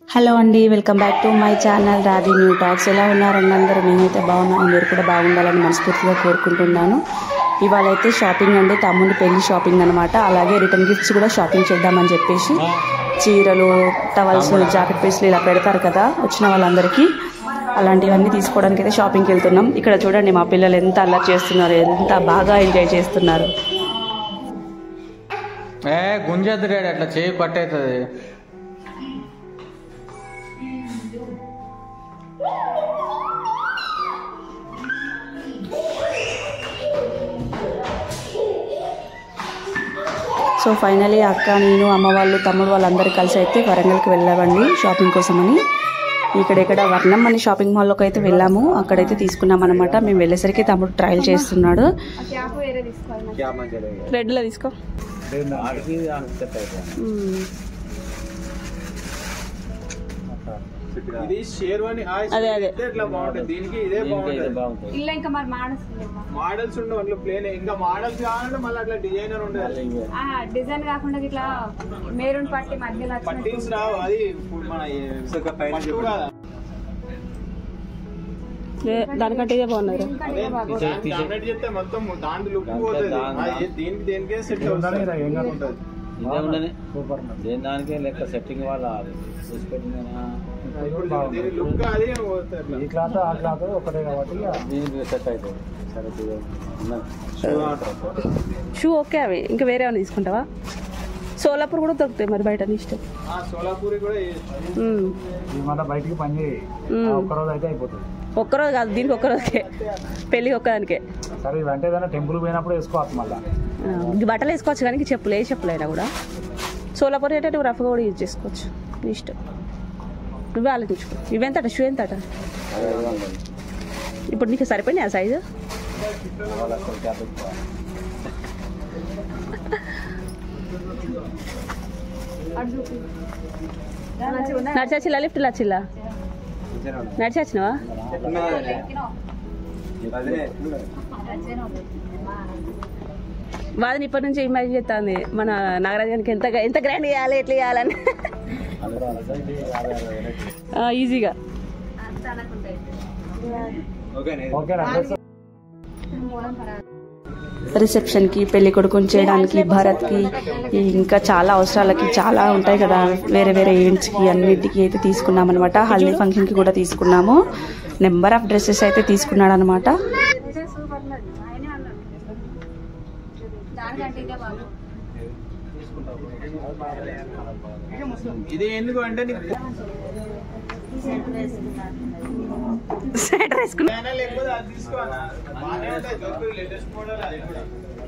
Hello అండి welcome back to my channel Radhi new talks ఎలా ఉన్నారండి అందరూ నేనైతే బాగున్నాను మీరు కూడా బాగుండాలని మనస్ఫూర్తిగా కోరుకుంటున్నాను ఇవాళ అయితే షాపింగ్ అండి తమ్ముడి పెళ్లి షాపింగ్ అనమాట అలాగే రిటర్న్ గిఫ్ట్స్ కూడా షాపింగ్ చేద్దామని చెప్పేసి చీరలు టవల్స్ జాకెట్ పీస్లు ఇలా పెడతారు కదా వచ్చిన వాళ్ళందరికీ అలాంటివన్నీ తీసుకోవడానికి అయితే షాపింగ్కి వెళ్తున్నాం ఇక్కడ చూడండి మా పిల్లలు ఎంత అల్లరి చేస్తున్నారు ఎంత బాగా ఎంజాయ్ చేస్తున్నారు ఏ గుంజద్దు డాడీ అట్లా చేయి పట్టవుతుంది సో ఫైనలీ అక్క నేను అమ్మ వాళ్ళు తమ్ముడు వాళ్ళందరూ కలిసి అయితే వరంగల్కి వెళ్ళామండి షాపింగ్ కోసమని ఇక్కడెక్కడ వర్ణం అని షాపింగ్ మాల్లోకి అయితే వెళ్ళాము అక్కడైతే తీసుకున్నాం అనమాట మేము వెళ్ళేసరికి తమ్ముడు ట్రయల్ చేస్తున్నాడు రెడ్లో తీసుకో మ్మ్. ఇది షేర్వాణి హాయ్ అదే, అదే. చెప్తే ఇట్లా బాగుంటుంది దీనికి ఇదే బాగుంటుంది ಇಲ್ಲ ఇంకా మరి మాడస్తుంది మోడల్స్ ఉండవు అట్లా ప్లేన్ ఇంకా మోడల్స్ కావాలంటే మళ్ళీ అట్లా డిజైనర్ ఉండదు డిజైన్ కాకుండా ఇట్లా మేరూన్ పట్టి మధ్యలో పట్టీస్ రావు అది ఇప్పుడు మన పట్టు కాదా లే- దానికంటే ఇదే బాగున్నారు అదే డామినేట్ చేస్తే మొత్తం దాని లుక్ పోతుంది అది దీనికి దేనికే సెట్ అవుతుంది ఇదే ఉండని దేని దానికే లెక్క సెట్టింగ్ వాళ్ళ చూసి పెట్టిందేనా దీని లుక్ అది పోతుంది ఈ క్లాత్ ఆ క్లాత్ ఒకటే కాబట్టి ఇక దీనికి సెట్ అవుతుంది సరే ఇది ఉన్నది. షూ ఓకే అవి ఇంకా వేరే ఏమైనా తీసుకుంటావా సోలాపూర్ కూడా దొరుకుతాయి మరి బయట నీ ఇష్టం ఆ సోలాపూరి కూడా చేయొచ్చు. మ్మ్. ఈ మాట బయటికి పని చేయి మ్మ్. ఆ ఒక్కరోజు అయితే అయిపోతుంది ఒక్కరోజు కాదు దీనికి ఒక్కరోజుకే పెళ్ళి ఒక్కదానికే సరే ఇవంటే ఏదైనా టెంపుల్ పోయినప్పుడు వేసుకోవచ్చు మళ్ళీ ఆ, ఇంక బట్టలు వేసుకోవచ్చు కానీ ఇంక చెప్పులు ఏ చెప్పులు అయినా కూడా సోలాపూర్ అయితే నువ్వు రఫ్గా కూడా యూజ్ చేసుకోవచ్చు నీ ఇష్టం నువ్వే ఆలోచించుకో ఇవెంతట షూ ఎంతట అదే ఐదు వందలు. ఇప్పుడు నీకు సరిపోయినాయి ఆ సైజు వాళ్ళ అసలు క్యాప్ ఎక్కువ. నడిచొచ్చిల్లా లిఫ్ట్లో వచ్చిల్లా నడిచి వచ్చినావా వాదిని ఇప్పటి నుంచి ఇమాజిన్ చేస్తుంది మన నాగరాజ్ గారికి ఎంత ఎంత గ్రాండ్ చేయాలి ఎట్లా చేయాలని అందులో అసలు ఇది యాభై అరవై వేలు అవుతుంది. ఆ, ఈజీగా ఓకే డ్రెస్ రిసెప్షన్కి పెళ్లి కొడుకుని చేయడానికి భరత్కి ఇంకా చాలా అవసరాలకి చాలా ఉంటాయి కదా వేరే వేరే ఈవెంట్స్కి అన్నిటికి అయితే తీసుకున్నాం అనమాట హల్దీ ఫంక్షన్కి కూడా తీసుకున్నాము నెంబర్ ఆఫ్ డ్రెస్సెస్ అయితే తీసుకున్నాడు అనమాట దానికంటే ఇదే బాగు ఇది ఎందుకు అంటే నీకు స్వెటర్ వేసుకున్నా డిజైనర్ లేకపోతే అది తీసుకో అన్న. బాగానే ఉంటాయి దొరుకుతుంది లేటెస్ట్ మోడల్ అది కూడా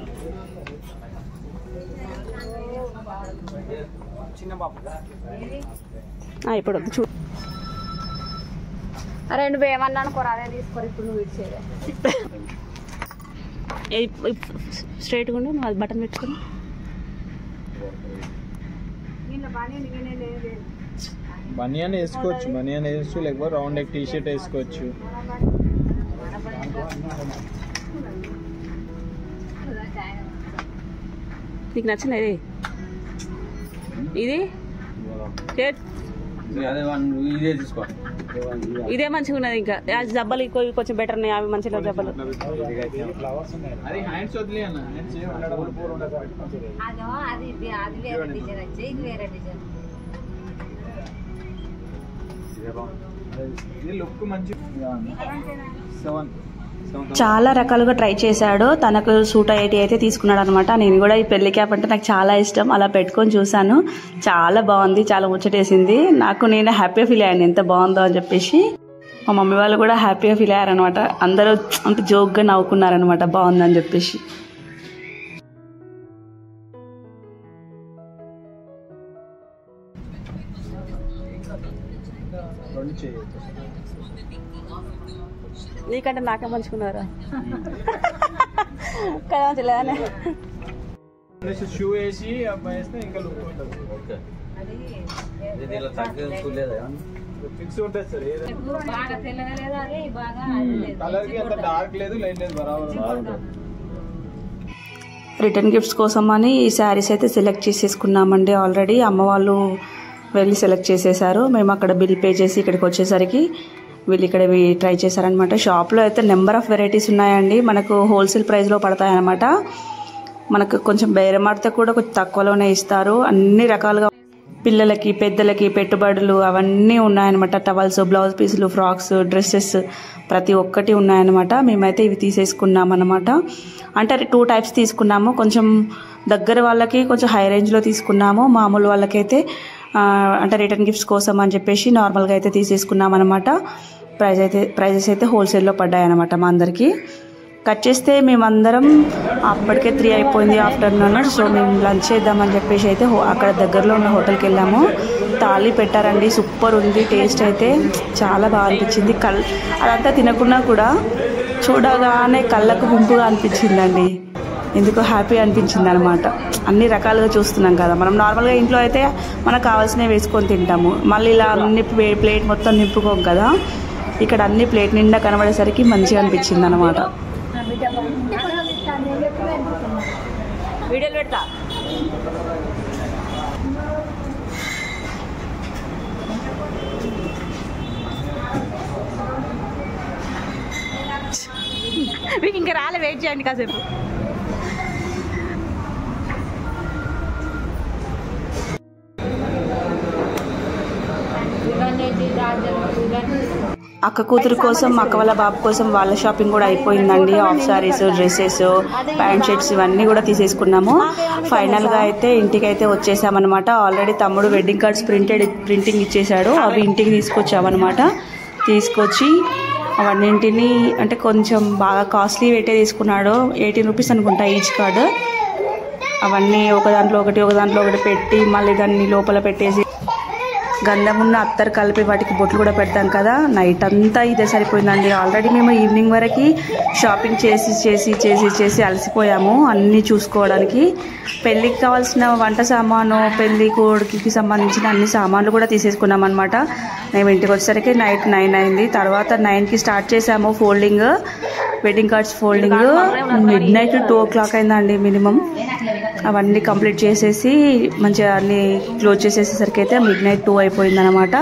చిన్న పాప ఆ, ఇప్పుడు వద్దు చూడు అరే నువ్వు ఏమన్నా అనుకోరా అదే తీసుకోరు ఇప్పుడు నువ్వు ఇచ్చేదే స్ట్రైట్గా ఉండు నువ్వు అది బటన్ పెట్టుకుని నిన్న బాగానే నిన్నే లేదు బనియాన్ వేసుకోవచ్చు బనియాన్ వేసుకోవచ్చు లేకపోతే రౌండ్ నెక్ టీ షర్ట్ వేసుకోవచ్చు నీకు నచ్చింది ఇది ఇది ఏ- ఇది అదే వన్ ఇదే తీసుకో ఇదే మంచిగా ఉన్నది ఇంకా ఆ జబ్బలు ఇంకో కొంచెం బెటర్ ఉన్నాయి అవి మంచిగా లేవు జబ్బలు ఫ్లవర్స్ ఉన్నాయి అది హ్యాండ్స్ వదిలే అన్న హ్యాండ్స్ అదో అది ఇది అది వేరే డిజైన్ వచ్చి ఇది వేరే డిజైన్ ఇది లుక్ మంచి సెవెన్ చాలా రకాలుగా ట్రై చేశాడు తనకు సూట్ అయ్యేటి అయితే తీసుకున్నాడు అనమాట నేను కూడా ఈ పెళ్లి క్యాప్ అంటే నాకు చాలా ఇష్టం అలా పెట్టుకొని చూశాను చాలా బాగుంది చాలా ముచ్చటేసింది నాకు నేను హ్యాపీగా ఫీల్ అయ్యాను ఎంత బాగుందో అని చెప్పేసి మా మమ్మీ వాళ్ళు కూడా హ్యాపీగా ఫీల్ అయ్యారనమాట అందరూ అంటే జోక్గా నవ్వుకున్నారనమాట బాగుందని చెప్పేసి రెండు చేయొచ్చు నీకంటే నాకే మంచుకున్నారా కదా మంచిలేదానే షూ వేసి అబ్బాయి వేస్తే ఇంకా లుక్ ఉంటుంది ఓకే ఇది దీనిలో తగ్గ లేదా ఫిక్స్ ఉంటుంది సార్ ఏదైనా బాగా తెల్లగా లేదు అది బాగా అది లేదు కలర్ కి అంత డార్క్ లేదు లైట్ లేదు బరాబర్ బాగుంటుంది రిటర్న్ గిఫ్ట్స్ కోసం అని ఈ శారీస్ అయితే సెలెక్ట్ చేసేసుకున్నామండి ఆల్రెడీ అమ్మ వాళ్ళు వెళ్ళి సెలెక్ట్ చేసేసారు మేము అక్కడ బిల్ పే చేసి ఇక్కడికి వచ్చేసరికి వీళ్ళు ఇక్కడ ఇవి ట్రై చేశారనమాట షాప్లో అయితే నెంబర్ ఆఫ్ వెరైటీస్ ఉన్నాయండి మనకు హోల్సేల్ ప్రైస్లో పడతాయన్నమాట మనకు కొంచెం బేరమాడితే కూడా కొంచెం తక్కువలోనే ఇస్తారు అన్ని రకాలుగా పిల్లలకి పెద్దలకి పెట్టుబడులు అవన్నీ ఉన్నాయన్నమాట టవల్స్ బ్లౌజ్ పీసులు ఫ్రాక్స్ డ్రెస్సెస్ ప్రతి ఒక్కటి ఉన్నాయన్నమాట మేమైతే ఇవి తీసేసుకున్నాం అనమాట అంటే టూ టైప్స్ తీసుకున్నాము కొంచెం దగ్గర వాళ్ళకి కొంచెం హై రేంజ్లో తీసుకున్నాము మామూలు వాళ్ళకైతే ఆ, అంటే రిటర్న్ గిఫ్ట్స్ కోసం అని చెప్పేసి నార్మల్గా అయితే తీసేసుకున్నాం అనమాట ప్రైస్ అయితే ప్రైజెస్ అయితే హోల్సేల్లో పడ్డాయి అనమాట మా అందరికీ కట్ చేస్తే మేమందరం అప్పటికే త్రీ అయిపోయింది ఆఫ్టర్నూన్ సో మేము లంచ్ చేద్దామని చెప్పేసి అయితే హో- అక్కడ దగ్గరలో ఉన్న హోటల్కి వెళ్ళాము తాళి పెట్టారండి సూపర్ ఉంది టేస్ట్ అయితే చాలా బాగా అనిపించింది కల్ అదంతా తినకున్నా కూడా చూడగానే కళ్ళకు గుంపుగా అనిపించిందండి ఎందుకో హ్యాపీ అనిపించింది అనమాట అన్ని రకాలుగా చూస్తున్నాం కదా మనం నార్మల్గా ఇంట్లో అయితే మనకు కావాల్సినవి వేసుకొని తింటాము మళ్ళీ ఇలా అన్ని ప్లే- ప్లేట్ మొత్తం నింపుకోం కదా ఇక్కడ అన్ని ప్లేట్ నిండా కనబడేసరికి మంచిగా అనిపించింది అనమాట వీడియోలు పెడతా మీకు ఇంకా రాలే వెయిట్ చేయండి కాసేపు అక్క కూతురు కోసం అక్క వాళ్ళ బాబు కోసం వాళ్ళ షాపింగ్ కూడా అయిపోయిందండి half saris dresses pant shirts ఇవన్నీ కూడా తీసేసుకున్నాము ఫైనల్ గా అయితే ఇంటికి అయితే వచ్చేసామన్నమాట ఆల్రెడీ తమ్ముడు వెడ్డింగ్ కార్డ్స్ ప్రింటెడ్ ప్రింటింగ్ ఇచ్చేసాడు అవి ఇంటికి తీసుకొచ్చామన్నమాట తీసుకొచ్చి అవన్నింటిని అంటే కొంచెం బాగా కాస్ట్లీ పెట్టే తీసుకున్నాడు ఎయిటీన్ రూపీస్ అనుకుంటా ఈచ్ కార్డు అవన్నీ ఒక దాంట్లో ఒకటి ఒక దాంట్లో ఒకటి పెట్టి మళ్ళీ దాన్ని లోపల పెట్టేసి గంధం ఉన్న అత్తరు కలిపి వాటికి బొట్లు కూడా పెడతాం కదా నైట్ అంతా ఇదే సరిపోయిందండి ఆల్రెడీ మేము ఈవినింగ్ వరకు షాపింగ్ చేసి చేసి చేసి చేసి అలసిపోయాము అన్నీ చూసుకోవడానికి పెళ్ళికి కావాల్సిన వంట సామాను పెళ్లి కోడికి సంబంధించిన అన్ని సామాన్లు కూడా తీసేసుకున్నాం అనమాట మేము ఇంటికి వచ్చేసరికి నైట్ నైన్ అయింది తర్వాత నైన్కి స్టార్ట్ చేసాము folding wedding cards folding midnight two o'clock అయిందండి మినిమం అవన్నీ కంప్లీట్ చేసేసి మంచిగా అన్ని క్లోజ్ చేసేసేసరికి అయితే మిడ్ నైట్ టూ అయిపోయింది అనమాట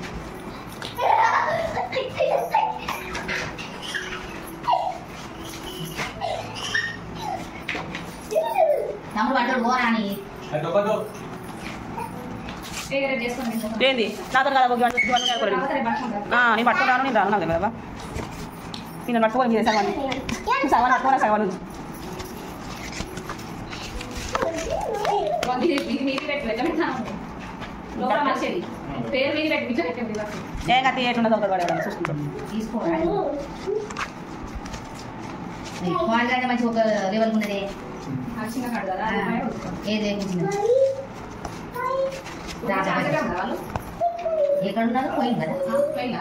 తమ్ముడు పడ్డాడు పోరాని ఏంది నాతో కదా ఒక గంట గంట కనుక్కోలేదు. ఆ, నేను పట్టుకున్నాను నేను రాను నాకు కదా నేను పట్టుకోవాలి మీరు సగం సగం పట్టుకోవాలి సగం నుంచి ఏం కత్తి ఎట్లుండదు ఒకటి పడేవాళ్ళని చూసుకుంటాం తీసుకోవాలి క్వాలిటీ అంటే మంచి ఒక లెవెల్ ఉన్నది ఏదే ఎక్కడ ఉన్నారు పోయింది కదా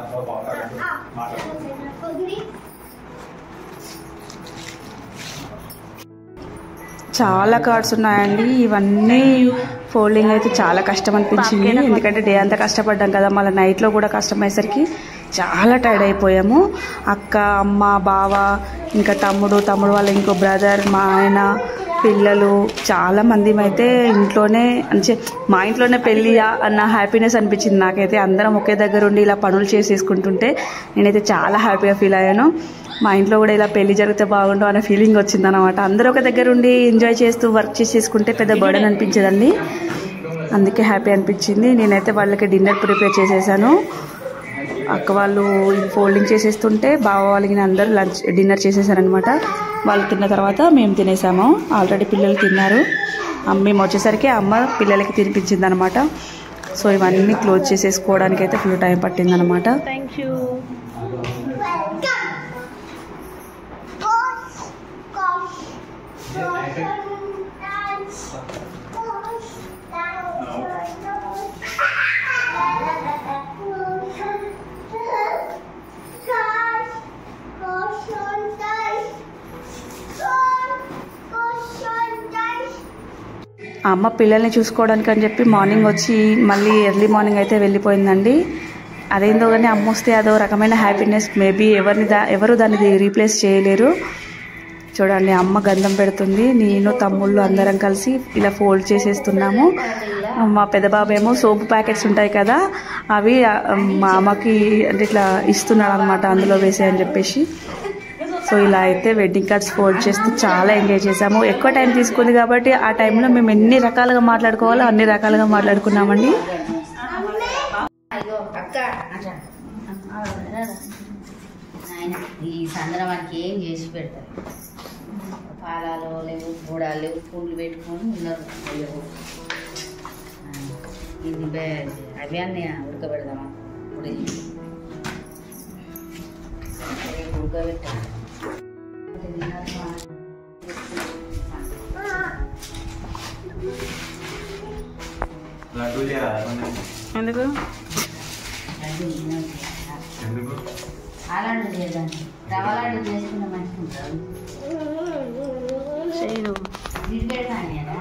చాలా కార్డ్స్ ఉన్నాయండి ఇవన్నీ ఫోల్డింగ్ అయితే చాలా కష్టం అనిపించింది ఎందుకంటే డే అంతా కష్టపడ్డాం కదా మళ్ళీ నైట్లో కూడా కష్టం అయ్యేసరికి చాలా టైర్డ్ అయిపోయాము అక్క అమ్మ బావ ఇంకా తమ్ముడు తమ్ముడు వాళ్ళ ఇంకో బ్రదర్ మా ఆయన పిల్లలు చాలా మంది అయితే ఇంట్లోనే అంటే మా ఇంట్లోనే పెళ్ళియా అన్న హ్యాపీనెస్ అనిపించింది నాకైతే అందరం ఒకే దగ్గర ఉండి ఇలా పనులు చేసేసుకుంటుంటే నేనైతే చాలా హ్యాపీగా ఫీల్ అయ్యాను మా ఇంట్లో కూడా ఇలా పెళ్లి జరిగితే బాగుండు అనే ఫీలింగ్ వచ్చింది అనమాట అందరూ ఒక దగ్గర ఉండి ఎంజాయ్ చేస్తూ వర్క్ చేసేసుకుంటే పెద్ద బర్డన్ అనిపించదండి అందుకే హ్యాపీ అనిపించింది నేనైతే వాళ్ళకి డిన్నర్ ప్రిపేర్ చేసేసాను అక్క వాళ్ళు ఫోల్డింగ్ చేసేస్తుంటే బావ వాళ్ళకి అందరూ లంచ్ డిన్నర్ చేసేసారనమాట వాళ్ళు తిన్న తర్వాత మేము తినేసాము ఆల్రెడీ పిల్లలు తిన్నారు అమ్మ- మేము వచ్చేసరికి అమ్మ పిల్లలకి తినిపించింది అనమాట సో ఇవన్నీ క్లోజ్ చేసేసుకోవడానికి అయితే ఫుల్ టైం పట్టింది అనమాట థ్యాంక్ యూ ఆ అమ్మ పిల్లల్ని చూసుకోవడానికి అని చెప్పి మార్నింగ్ వచ్చి మళ్ళీ ఎర్లీ మార్నింగ్ అయితే వెళ్ళిపోయిందండి అదేందో కానీ అమ్మ వస్తే అదో రకమైన హ్యాపీనెస్ మేబీ ఎవరిని దా ఎవరు దాన్ని రీప్లేస్ చేయలేరు చూడండి అమ్మ గంధం పెడుతుంది నేను తమ్ముళ్ళు అందరం కలిసి ఇలా ఫోల్డ్ చేసేస్తున్నాము మా పెద్ద బాబు ఏమో సోపు ప్యాకెట్స్ ఉంటాయి కదా అవి ఆ, మా అమ్మకి అంటే ఇట్లా ఇస్తున్నాడు అనమాట అందులో వేసే అని చెప్పేసి సో ఇలా అయితే వెడ్డింగ్ కార్డ్స్ ఫోల్డ్ చేస్తూ చాలా ఎంజాయ్ చేసాము ఎక్కువ టైం తీసుకుంది కాబట్టి ఆ టైంలో మేము ఎన్ని రకాలుగా మాట్లాడుకోవాలో అన్ని రకాలుగా మాట్లాడుకున్నామండి అయ్యో అక్క అట్లా ఆయన ఈ సందరం మనకి ఏం చేసి పెడతారు పాలాలు లేవు బూడాలు లేవు పూలు పెట్టుకొని ఉన్నారు అయ్యో ఇది బే- అవి అన్నీ ఉడకబెడదామా ఇప్పుడు ఉడకబెట్టాలి ఎందుకు అలాంటి చేద్దాం రవ్వలాంటి చేసుకుంటే మంచిగా చేయను తిరిగేదాన్ని కదా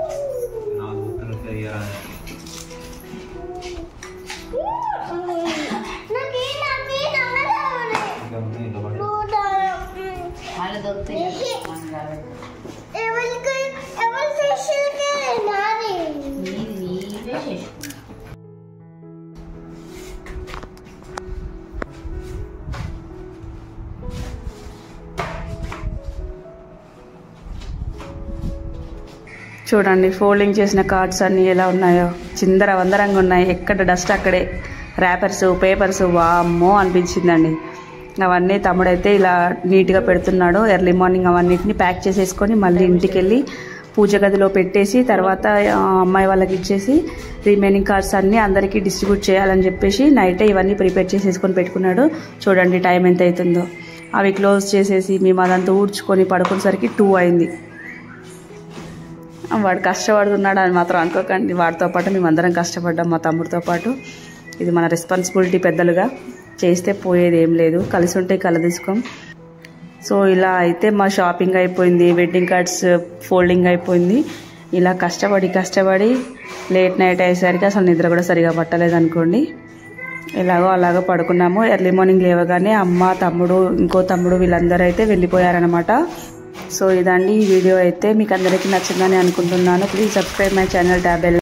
మళ్ళీ దొరుకుతాయి కదా, మనం కాబట్టి నీది నీవే చేసుకుంటాం చూడండి ఫోల్డింగ్ చేసిన కార్డ్స్ అన్నీ ఎలా ఉన్నాయో చిందర వందరంగా ఉన్నాయి ఎక్కడ డస్ట్ అక్కడే ర్యాపర్స్ పేపర్స్ వామ్మో అనిపించిందండి అవన్నీ తమ్ముడైతే ఇలా నీట్గా పెడుతున్నాడు ఎర్లీ మార్నింగ్ అవన్నిటిని ప్యాక్ చేసేసుకొని మళ్ళీ ఇంటికి వెళ్ళి పూజ గదిలో పెట్టేసి తర్వాత ఆ, అమ్మాయి వాళ్ళకి ఇచ్చేసి రిమైనింగ్ కార్డ్స్ అన్నీ అందరికీ డిస్ట్రిబ్యూట్ చేయాలని చెప్పేసి నైటే ఇవన్నీ ప్రిపేర్ చేసేసుకొని పెట్టుకున్నాడు చూడండి టైం ఎంత అవుతుందో అవి క్లోజ్ చేసేసి మేము అదంతా ఊడ్చుకొని పడుకునేసరికి టూ అయింది వాడు కష్టపడుతున్నాడు అని మాత్రం అనుకోకండి వాడితో పాటు మేమందరం కష్టపడ్డాం మా తమ్ముడితో పాటు ఇది మన రెస్పాన్సిబిలిటీ పెద్దలుగా చేస్తే పోయేది ఏం లేదు కలిసి ఉంటే కలదీసుకోం సో ఇలా అయితే మా షాపింగ్ అయిపోయింది వెడ్డింగ్ కార్డ్స్ ఫోల్డింగ్ అయిపోయింది ఇలా కష్టపడి కష్టపడి లేట్ నైట్ అయ్యేసరికి అసలు నిద్ర కూడా సరిగా పట్టలేదు అనుకోండి ఎలాగో అలాగో పడుకున్నాము ఎర్లీ మార్నింగ్ లేవగానే అమ్మ తమ్ముడు ఇంకో తమ్ముడు వీళ్ళందరూ అయితే వెళ్ళిపోయారనమాట సో ఇదండి ఈ వీడియో అయితే మీకు అందరికీ నచ్చిందని అనుకుంటున్నాను ప్లీజ్ సబ్స్క్రైబ్ మై ఛానల్ ట్యాబెల్